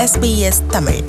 SBS Tamil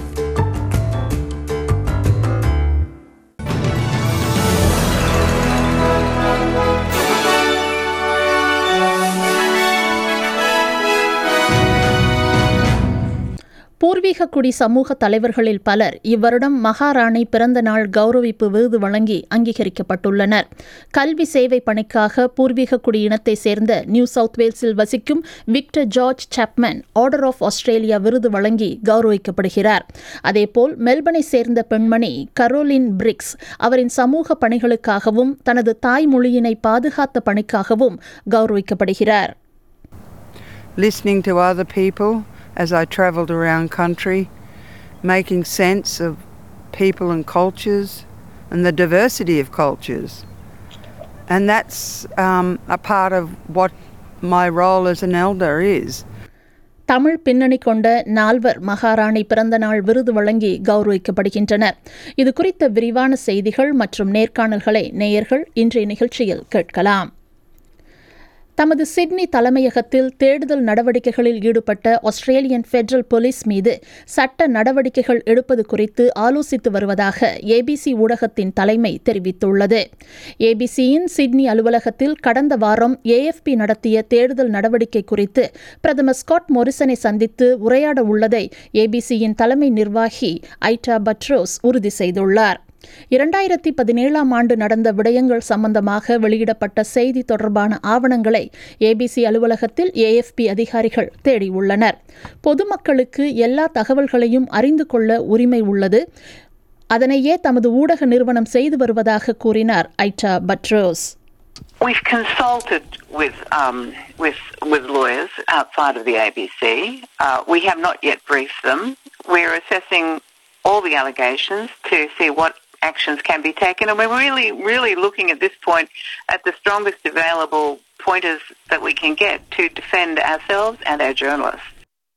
பூர்வீக குடி சமூக தலைவர்களில் பலர் இவ்வருடம் மகாராணி பிறந்த நாள் கௌரவிப்பு விருது வழங்கி அங்கீகரிக்கப்பட்டுள்ளனர் கல்வி சேவை பணிக்காக பூர்வீக குடி இனத்தை சேர்ந்த நியூ சவுத் வேல்ஸில் வசிக்கும் Victor George Chapman order of Australia விருது வழங்கி கௌரவிக்கப்படுகிறார் அதேபோல் மெல்பனை சேர்ந்த பெண்மணி கரோலின் பிரிக்ஸ் அவரின் சமூக பணிகளுக்காகவும் தனது தாய்மொழியினை பாதுகாத்த பணிக்காகவும் கௌரவிக்கப்படுகிறார் listening to other people as I travelled around country, making sense of people and cultures and the diversity of cultures. And that's um, a part of what my role as an elder is. Tamil பின்னணி கொண்ட நால்வர் மகாராணி பிறந்த நாள் விருது வழங்கி கௌரவிக்கப்படுகின்றனர் இது குறித்த விரிவான செய்திகள் மற்றும் நேர்காணல்களை நேயர்கள் இன்றைய நிகழ்ச்சியில் கேட்கலாம் தமது சிட்னி தலைமையகத்தில் தேடுதல் நடவடிக்கைகளில் ஈடுபட்ட ஆஸ்திரேலியன் ஃபெடரல் போலீஸ் மீது சட்ட நடவடிக்கைகள் எடுப்பது குறித்து ஆலோசித்து வருவதாக ஏபிசி ஊடகத்தின் தலைமை தெரிவித்துள்ளது ஏபிசியின் சிட்னி அலுவலகத்தில் கடந்த வாரம் ஏஎஃப்பி நடத்திய தேடுதல் நடவடிக்கை குறித்து பிரதமர் ஸ்காட் மொரிசனை சந்தித்து உரையாட உள்ளதை ஏபிசியின் தலைமை நிர்வாகி ஐட்டா பட்ரோஸ் உறுதி செய்துள்ளார் இரண்டாயிரத்தி பதினேழாம் ஆண்டு நடந்த விடயங்கள் சம்பந்தமாக வெளியிடப்பட்ட செய்தி தொடர்பான ஆவணங்களை ஏபிசி அலுவலகத்தில் ஏஎஃப்பி அதிகாரிகள் தேடியுள்ளனர் பொதுமக்களுக்கு எல்லா தகவல்களையும் அறிந்து கொள்ள உரிமை உள்ளது அதனையே தமது ஊடக நிறுவனம் செய்து வருவதாக கூறினார் Aida Patros We've consulted with um, with with lawyers outside of the ABC. Uh, we have not yet briefed them. We're assessing all the allegations to see what actions can be taken, and we're really, really looking at this point at the strongest available pointers that we can get to defend ourselves and our journalists.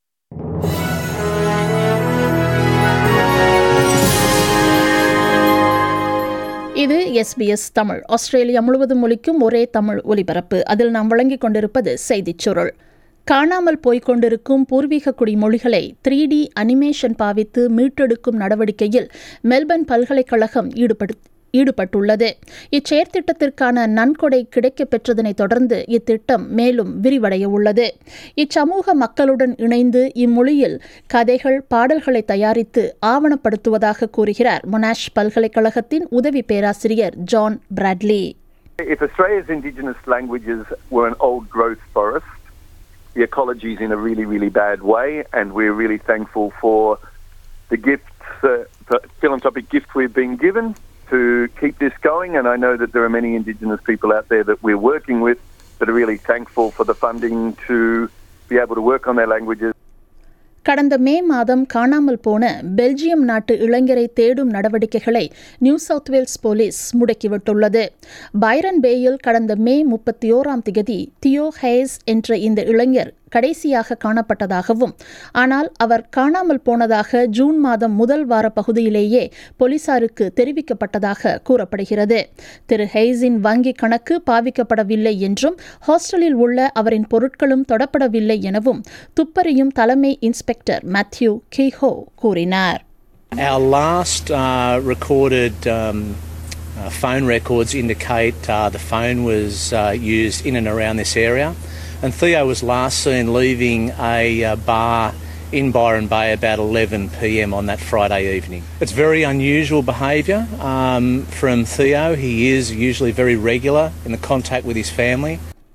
இது S B S Tamil Australia முழுவதும் ஒலிக்கும் ஒரே தமிழ் ஒலிபரப்பு அதில் நாம் வழங்கிக் கொண்டிருப்பது செய்திச் சுருள் காணாமல் போய்க் கொண்டிருக்கும் பூர்வீக குடி மொழிகளை த்ரீ டி அனிமேஷன் பாவித்து மீட்டெடுக்கும் நடவடிக்கையில் மெல்பர்ன் பல்கலைக்கழகம் ஈடுபடு ஈடுபட்டுள்ளது இச்செயற்திட்டத்திற்கான நன்கொடை கிடைக்கப் பெற்றதனை தொடர்ந்து இத்திட்டம் மேலும் விரிவடைய உள்ளது இச்சமூக மக்களுடன் இணைந்து இம்மொழியில் கதைகள் பாடல்களை தயாரித்து ஆவணப்படுத்துவதாக கூறுகிறார் மொனாஷ் பல்கலைக்கழகத்தின் உதவி பேராசிரியர் John Bradley If Australia's Indigenous languages were an old growth forest, the ecology is in a really, really bad way, and we're really thankful for the gifts, uh, the philanthropic gift we've been given to keep this going. And I know that there are many Indigenous people out there that we're working with that are really thankful for the funding to be able to work on their languages. கடந்த மே மாதம் காணாமல் போன Belgium நாட்டு இளைஞரை தேடும் நடவடிக்கைகளை New South Wales police முடக்கிவிட்டுள்ளது Byron பேயில் கடந்த மே முப்பத்தி ஓராம் திகதி தியோ ஹேஸ் என்ற இந்த இளைஞர் கடைசியாக காணப்பட்டதாகவும் ஆனால் அவர் காணாமல் போனதாக ஜூன் மாதம் முதல் வார பகுதியிலேயே போலீசாருக்கு தெரிவிக்கப்பட்டதாக கூறப்படுகிறது திரு ஹெய்ஸின் வங்கி கணக்கு பாவிக்கப்படவில்லை என்றும் ஹாஸ்டலில் உள்ள அவரின் பொருட்களும் தொடப்படவில்லை எனவும் துப்பறியும் தலைமை இன்ஸ்பெக்டர் மேத்யூ கீஹோ கூறினார் Our last uh, recorded um, uh, phone records indicate uh, the phone was uh, used in and around this area. And Theo was last seen leaving a uh, bar in Byron Bay about 11 pm on that Friday evening. It's very unusual behaviour um, from Theo. He is usually very regular in the contact with his family.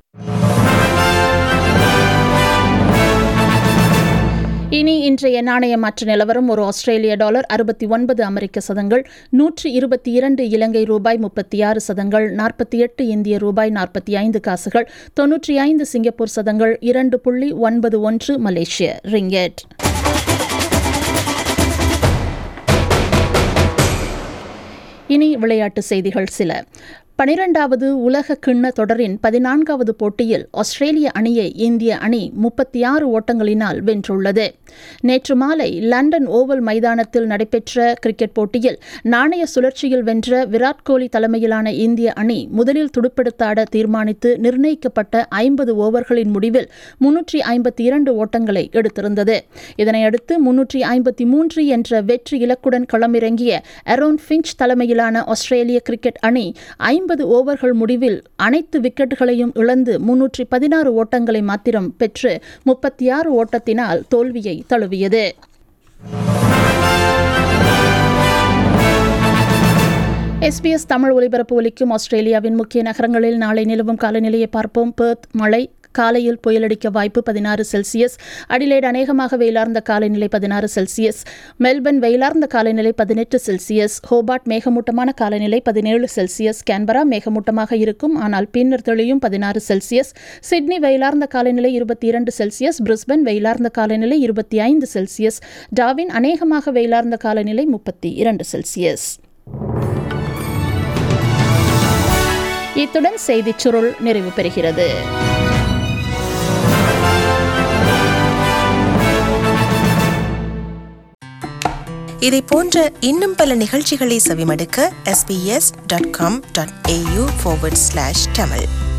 இனி இன்றைய நாணய மாற்று நிலவரம் ஒரு ஆஸ்திரேலிய dollar அறுபத்தி ஒன்பது அமெரிக்க சதங்கள் நூற்றி இருபத்தி இரண்டு இலங்கை ரூபாய் முப்பத்தி ஆறு சதங்கள் நாற்பத்தி எட்டு இந்திய ரூபாய் நாற்பத்தி ஐந்து காசுகள் தொன்னூற்றி ஐந்து சிங்கப்பூர் சதங்கள் இரண்டு புள்ளி ஒன்பது ஒன்று மலேசிய ரிங்கெட் இனி விளையாட்டு செய்திகள் சில பனிரெண்டாவது உலக கிண்ண தொடரின் பதினான்காவது போட்டியில் ஆஸ்திரேலிய அணியை இந்திய அணி முப்பத்தி ஆறு ஓட்டங்களினால் வென்றுள்ளது நேற்று மாலை லண்டன் ஓவல் மைதானத்தில் நடைபெற்ற கிரிக்கெட் போட்டியில் நாணய சுழற்சியில் வென்ற விராட் கோலி தலைமையிலான இந்திய அணி முதலில் துடுப்பெடுத்தாட தீர்மானித்து நிர்ணயிக்கப்பட்ட ஐம்பது ஓவர்களின் முடிவில் முன்னூற்றி ஐம்பத்தி இரண்டு ஓட்டங்களை எடுத்திருந்தது இதனையடுத்து முன்னூற்றி ஐம்பத்தி மூன்று என்ற வெற்றி இலக்குடன் களமிறங்கிய அரோன் ஃபிஞ்ச் தலைமையிலான ஆஸ்திரேலிய கிரிக்கெட் அணி ஐம்பது ஓவர்கள் முடிவில் அனைத்து விக்கெட்டுகளையும் இழந்து முன்னூற்றி பதினாறு ஓட்டங்களை மாத்திரம் பெற்று முப்பத்தி ஆறு ஓட்டத்தினால் தோல்வியை தழுவியது எஸ்பிஎஸ் தமிழ் ஒலிபரப்பு ஒலிக்கும் ஆஸ்திரேலியாவின் முக்கிய நகரங்களில் நாளை நிலவும் காலநிலையை பார்ப்போம் பெர்த் மழை காலையில் புயலடிக்க வாய்ப்பு பதினாறு செல்சியஸ் அடிலேட் அநேகமாக வெயிலார்ந்த காலநிலை பதினாறு செல்சியஸ் மெல்பர்ன் வெயிலார்ந்த காலநிலை பதினெட்டு செல்சியஸ் ஹோபார்ட் மேகமூட்டமான காலநிலை பதினேழு செல்சியஸ் கேன்பரா மேகமூட்டமாக இருக்கும் ஆனால் பின்னர் தெளியும் பதினாறு செல்சியஸ் சிட்னி வெயிலார்ந்த காலநிலை இருபத்தி இரண்டு செல்சியஸ் பிரிஸ்பன் வெயிலார்ந்த காலநிலை இருபத்தி ஐந்து செல்சியஸ் டாவின் அநேகமாக வெயிலார்ந்த காலநிலை முப்பத்தி இரண்டு செல்சியஸ் இத்துடன் செய்திச் சுருள் நிறைவு பெறுகிறது இதை போன்ற இன்னும் பல நிகழ்ச்சிகளை செவிமடுக்க sbs.com.au forward slash tamil